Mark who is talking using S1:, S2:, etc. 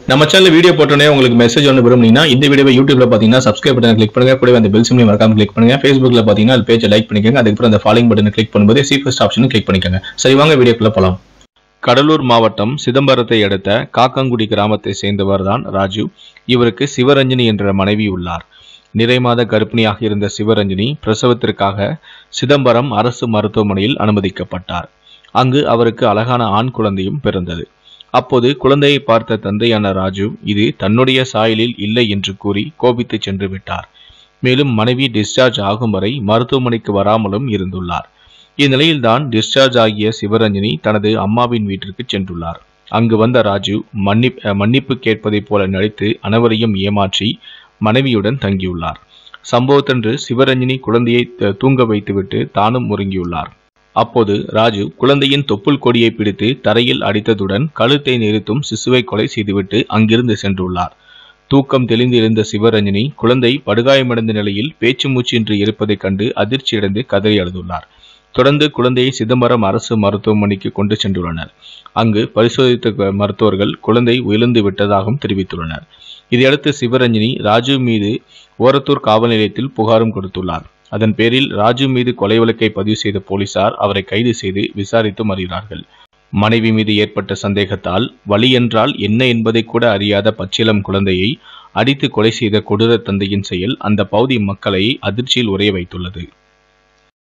S1: நம்ம channel video போட்டோன்னே உங்களுக்கு மெசேஜ் ஒன்று விரும்புனீங்கன்னா இந்த வீடியோவை யூடியூப்ல பார்த்தீங்கன்னா சப்ஸ்கிரைப் பட்டன் கிளிக் பண்ணுங்க கூடவே அந்த பெல் சிம்லையும் மறக்காம கிளிக் பண்ணுங்க ஃபேஸ்புக்ல பார்த்தீங்கன்னா அது பேஜை லைக் பண்ணிக்கோங்க அதுக்கப்புறம் அந்த ஃபாலோயிங் பட்டனை கிளிக் பண்ணும்போது சி ஃபர்ஸ்ட் ஆப்ஷனும் கிளிக் பண்ணிக்கோங்க சரி வாங்க வீடியோக்குள்ள போலாம் கடலூர் மாவட்டம் சிதம்பரத்தை அடுத்த காக்கங்குடி கிராமத்தை சேர்ந்தவர் தான் ராஜு இவருக்கு சிவரஞ்சனி என்ற மனைவி உள்ளார் நிறை மாத கர்ப்பிணியாக இருந்த சிவரஞ்சனி பிரசவத்திற்காக சிதம்பரம் அரசு மருத்துவமனையில் அனுமதிக்கப்பட்டார் அங்கு அவருக்கு அழகான ஆண் குழந்தையும் பிறந்தது அப்போது குழந்தையை பார்த்த தந்தையான ராஜு இது தன்னுடைய சாயலில் இல்லை என்று கூறி கோபித்து சென்று விட்டார் மேலும் மனைவி டிஸ்சார்ஜ் ஆகும் வரை மருத்துவமனைக்கு வராமலும் இருந்துள்ளார் இந்நிலையில்தான் டிஸ்சார்ஜ் ஆகிய சிவரஞ்சனி தனது அம்மாவின் வீட்டிற்கு சென்றுள்ளார் அங்கு வந்த ராஜு மன்னிப் அஹ் மன்னிப்பு கேட்பதைப் போல நடித்து அனைவரையும் ஏமாற்றி மனைவியுடன் தங்கியுள்ளார் சம்பவத்தன்று சிவரஞ்சனி குழந்தையை த- தூங்க வைத்துவிட்டு தானும் உறங்கியுள்ளார் அப்போது ராஜு குழந்தையின் தொப்புள் கொடியை பிடித்து தரையில் அடித்ததுடன் கழுத்தை நெரித்தும் சிசுவை கொலை செய்துவிட்டு அங்கிருந்து சென்றுள்ளார் தூக்கம் தெளிந்திருந்த சிவரஞ்சனி குழந்தை படுகாயமடைந்த நிலையில் பேச்சு மூச்சின்றி இருப்பதைக் கண்டு அதிர்ச்சியடைந்து கதறி அழுதுள்ளார் தொடர்ந்து குழந்தையை சிதம்பரம் அரசு மருத்துவமனைக்கு கொண்டு சென்றுள்ளனர் அங்கு பரிசோதித்த க- மருத்துவர்கள் குழந்தை உயிர்ந்து விட்டதாகவும் தெரிவித்துள்ளனர் இதையடுத்து சிவரஞ்சனி ராஜு மீது ஓரத்தூர் காவல் நிலையத்தில் புகாரும் கொடுத்துள்ளார் அதன் பேரில் ராஜு மீது கொலை வழக்கை பதிவு செய்த போலீசார் அவரை கைது செய்து விசாரித்து வருகிறார்கள் மனைவி மீது ஏற்பட்ட சந்தேகத்தால் வலி என்றால் என்ன என்பதை கூட அறியாத பச்சிளம் குழந்தையை அடித்து கொலை செய்த கொடூர தந்தையின் செயல் அந்த பகுதி மக்களை அதிர்ச்சியில் உறைய வைத்துள்ளது